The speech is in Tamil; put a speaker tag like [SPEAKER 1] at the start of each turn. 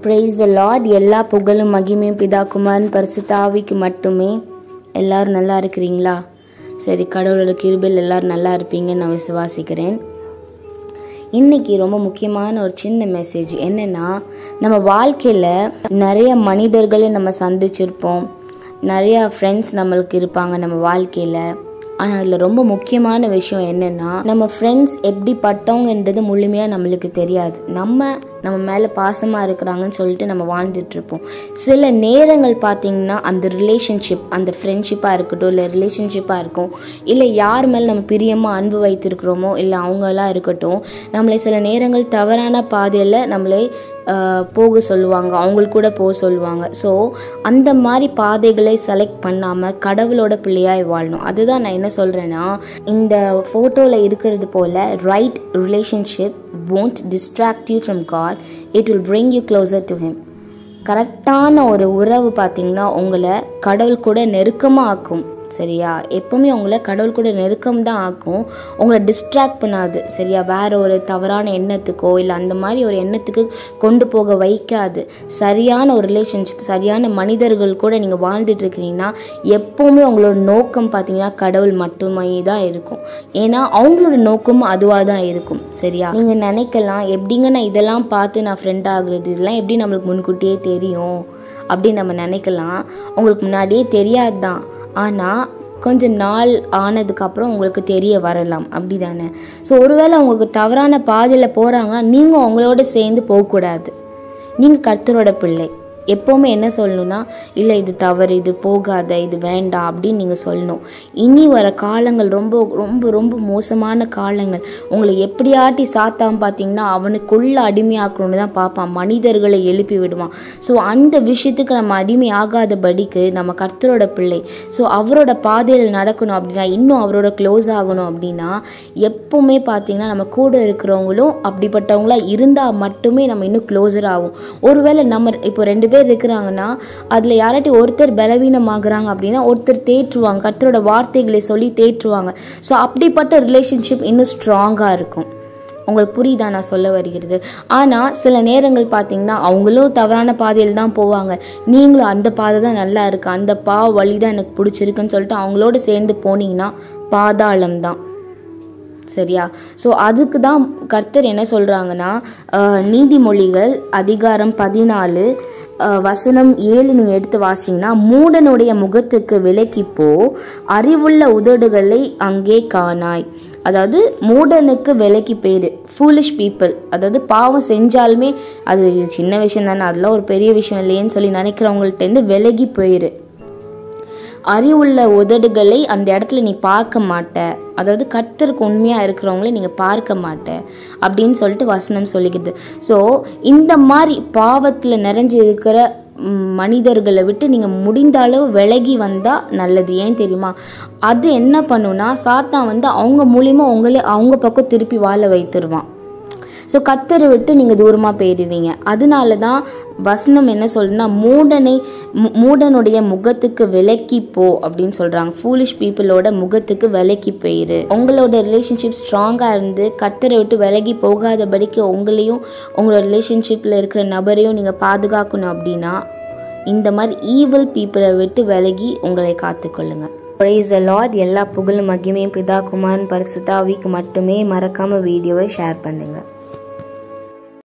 [SPEAKER 1] ப்ரைஸ் த லார்ட் எல்லா புகழும் மகிமையும் பிதா குமாரன் பரிசுத்தாவிக்கு மட்டுமே எல்லாரும் நல்லா இருக்கிறீங்களா சரி கடவுளோட கிருபையில் எல்லாரும் நல்லா இருப்பீங்கன்னு நான் விசுவாசிக்கிறேன் இன்னைக்கு ரொம்ப முக்கியமான ஒரு சின்ன மெசேஜ் என்னன்னா நம்ம வாழ்க்கையில் நிறைய மனிதர்களை நம்ம சந்திச்சிருப்போம் நிறையா ஃப்ரெண்ட்ஸ் நம்மளுக்கு இருப்பாங்க நம்ம வாழ்க்கையில் ஆனால் அதில் ரொம்ப முக்கியமான விஷயம் என்னென்னா நம்ம ஃப்ரெண்ட்ஸ் எப்படிப்பட்டவங்கன்றது முழுமையாக நம்மளுக்கு தெரியாது நம்ம நம்ம மேலே பாசமாக இருக்கிறாங்கன்னு சொல்லிட்டு நம்ம வாழ்ந்துட்டு இருப்போம் சில நேரங்கள் பார்த்தீங்கன்னா அந்த ரிலேஷன்ஷிப் அந்த ஃப்ரெண்ட்ஷிப்பாக இருக்கட்டும் இல்லை ரிலேஷன்ஷிப்பாக இருக்கும் இல்லை யார் மேலே நம்ம பிரியமாக அன்பு வைத்திருக்கிறோமோ இல்லை அவங்கெல்லாம் இருக்கட்டும் நம்மளை சில நேரங்கள் தவறான பாதையில் நம்மளை ஆஹ், போக சொல்லுவாங்க அவங்களுக்கு கூட போக சொல்லுவாங்க ஸோ அந்த மாதிரி பாதைகளை செலக்ட் பண்ணாமல் கடவுளோட பிள்ளையாய் வாழணும் அதுதான் நான் என்ன சொல்கிறேன்னா இந்த ஃபோட்டோவில் இருக்கிறது போல் right relationship won't distract you from God it will bring you closer to him கரெக்டான ஒரு உறவு பார்த்தீங்கன்னா உங்களை கடவுள் கூட நெருக்கமாக ஆக்கும் சரியா எப்பவுமே உங்களை கடவுள் கூட நெருக்கம் தான் ஆக்கும் உங்களை டிஸ்ட்ராக்ட் பண்ணாது சரியா வேற ஒரு தவறான எண்ணத்துக்கோ இல்லை அந்த மாதிரி ஒரு எண்ணத்துக்கு கொண்டு போக வைக்காது சரியான ஒரு ரிலேஷன்ஷிப் சரியான மனிதர்கள் கூட நீங்கள் வாழ்ந்துட்டு இருக்கிறீங்கன்னா எப்பவுமே உங்களோட நோக்கம் பார்த்தீங்கன்னா கடவுள் மட்டுமே தான் இருக்கும் ஏன்னா அவங்களோட நோக்கமும் அதுவாக தான் இருக்கும் சரியா நீங்கள் நினைக்கலாம் எப்படிங்க நான் இதெல்லாம் பார்த்து நான் ஃப்ரெண்ட் ஆகுறது இதெல்லாம் எப்படி நம்மளுக்கு முன்கூட்டியே தெரியும் அப்படின்னு நம்ம நினைக்கலாம் உங்களுக்கு முன்னாடியே தெரியாது தான் ஆனால் கொஞ்ச நாள் ஆனதுக்கப்புறம் உங்களுக்கு தெரிய வரலாம் அப்படி தானே ஸோ ஒருவேளை உங்களுக்கு தவறான பாதையில் போகிறாங்கன்னா நீங்கள் அவங்களோட சேர்ந்து போகக்கூடாது நீங்கள் கர்த்தரோட பிள்ளை எப்போவுமே என்ன சொல்லணும்னா இல்லை இது தவறு இது போகாத இது வேண்டாம் அப்படின்னு நீங்கள் சொல்லணும் இனி வர காலங்கள் ரொம்ப ரொம்ப ரொம்ப மோசமான காலங்கள் உங்களை எப்படியாட்டி சாத்தாம பார்த்தீங்கன்னா அவனுக்குள்ள அடிமையாக்கணும்னு தான் பார்ப்பான் மனிதர்களை எழுப்பி விடுவான் ஸோ அந்த விஷயத்துக்கு நம்ம அடிமை ஆகாதபடிக்கு நம்ம கர்த்தரோட பிள்ளை ஸோ அவரோட பாதையில் நடக்கணும் அப்படின்னா இன்னும் அவரோட க்ளோஸ் ஆகணும் அப்படின்னா எப்பவுமே பார்த்தீங்கன்னா நம்ம கூட இருக்கிறவங்களும் அப்படிப்பட்டவங்களா இருந்தால் மட்டுமே நம்ம இன்னும் க்ளோஸர் ஆகும் ஒருவேளை நம்ம இப்போ ரெண்டு பேர் இருக்கிறாங்கன்னா அதில் யாராட்டி ஒருத்தர் பலவீனமாகறாங்க அப்படின்னா ஒருத்தர் தேற்றுவாங்க கர்த்தரோட வார்த்தைகளை சொல்லி தேற்றுவாங்க ஸோ அப்படிப்பட்ட ரிலேஷன்ஷிப் இன்னும் ஸ்ட்ராங்காக இருக்கும் உங்களுக்கு புரியுதா நான் சொல்ல வருகிறது ஆனால் சில நேரங்கள் பார்த்தீங்கன்னா அவங்களும் தவறான பாதையில் தான் போவாங்க நீங்களும் அந்த பாதை தான் நல்லா இருக்கு அந்த பா வழி தான் எனக்கு பிடிச்சிருக்குன்னு சொல்லிட்டு அவங்களோட சேர்ந்து போனீங்கன்னா பாதாளம் தான் சரியா ஸோ அதுக்கு தான் கர்த்தர் என்ன சொல்கிறாங்கன்னா நீதிமொழிகள் அதிகாரம் பதினாலு அஹ், வசனம் ஏழு நீங்கள் எடுத்து வாசிங்கன்னா மூடனுடைய முகத்துக்கு விலக்கிப்போ அறிவுள்ள உதடுகளை அங்கே காணாய் அதாவது மூடனுக்கு விலைக்கு பேர் ஃபூலிஷ் பீப்புள் அதாவது பாவம் செஞ்சாலுமே அது சின்ன விஷயம் தானே அதெல்லாம் ஒரு பெரிய விஷயம் இல்லையேன்னு சொல்லி நினைக்கிறவங்கள்ட்டேருந்து விலகி போயிரு அறிவுள்ள உதடுகளை அந்த இடத்துல நீ பார்க்க மாட்ட அதாவது கர்த்தருக்கு உண்மையாக இருக்கிறவங்கள நீங்கள் பார்க்க மாட்ட அப்படின்னு சொல்லிட்டு வசனம் சொல்லிக்குது ஸோ இந்த மாதிரி பாவத்தில் நிறைஞ்சு இருக்கிற ம், மனிதர்களை விட்டு நீங்கள் முடிந்த அளவு விலகி வந்தால் நல்லது ஏன் தெரியுமா அது என்ன பண்ணுன்னா சாத்தான் வந்து அவங்க மூலியமாக உங்களே அவங்க பக்கம் திருப்பி வாழ வைத்துருவான் ஸோ கத்தரை விட்டு நீங்கள் தூரமாக போயிடுவீங்க அதனால தான் வசனம் என்ன சொல்லுதுன்னா மூடனை மு- மூடனுடைய முகத்துக்கு விலக்கி போ அப்படின்னு சொல்கிறாங்க ஃபூலிஷ் பீப்புளோட முகத்துக்கு விலக்கி போயிரு உங்களோட ரிலேஷன்ஷிப் ஸ்ட்ராங்காக இருந்து கத்தரை விட்டு விலகி போகாதபடிக்கு உங்களையும் உங்களோட ரிலேஷன்ஷிப்பில் இருக்கிற நபரையும் நீங்கள் பாதுகாக்கணும் அப்படின்னா இந்த மாதிரி ஈவில் பீப்புளை விட்டு விலகி உங்களை காத்துக்கொள்ளுங்க ப்ரைஸ் த லார்ட் எல்லா புகழும் மகிமையும் பிதா குமாரன் பரிசுத்தாவிக்கு மட்டுமே மறக்காம வீடியோவை ஷேர் பண்ணுங்க